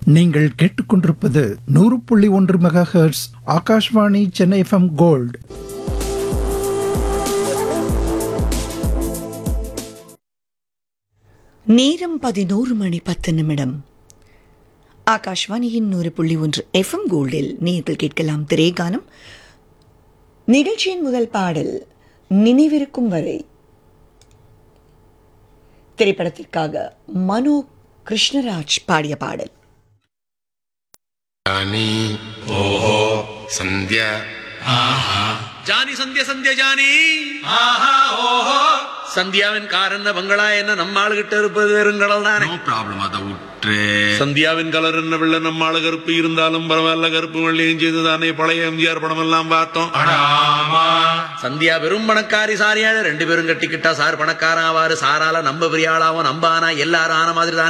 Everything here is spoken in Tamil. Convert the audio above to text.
நீங்கள் கேட்டுக்கொண்டிருப்பது நூறு புள்ளி ஒன்று mega hertz Akashvani Chennai FM gold நேரம் பதினோரு மணி பத்து நிமிடம் ஆகாஷ்வாணியின் நூறு புள்ளி ஒன்று எஃப்எம் கோல்டில் நீங்கள் கேட்கலாம் திரைகானம் நிகழ்ச்சியின் முதல் பாடல் நினைவிருக்கும் வரை திரைப்படத்திற்காக மனோ கிருஷ்ணராஜ் பாடிய பாடல் జానీ ఓహో సంధ్య ஜானி சந்திய சந்திய ஜானி சந்தியாவின் கார் என்ன பங்களா என்ன நம்ம ஆளுகிட்ட இருப்பது வெறுங்கடல் தானே నో ప్రాబ్లం అద ఉట్రే சந்தியாவின் கலர் என்ன வெள்ள நம்ம ஆளு கருப்பு இருந்தாலும் பரவாயில்ல கருப்பு வெள்ளையும் செய்து தானே பழைய எம்ஜிஆர் படம் எல்லாம் பார்த்தோம் சந்தியா வெறும் பணக்காரி சாரியான ரெண்டு பேரும் கட்டிக்கிட்டா சார் பணக்காரன் ஆவாரு சாரால நம்ம பெரிய ஆளாவும் நம்பானா எல்லாரும் ஆன மாதிரி தானே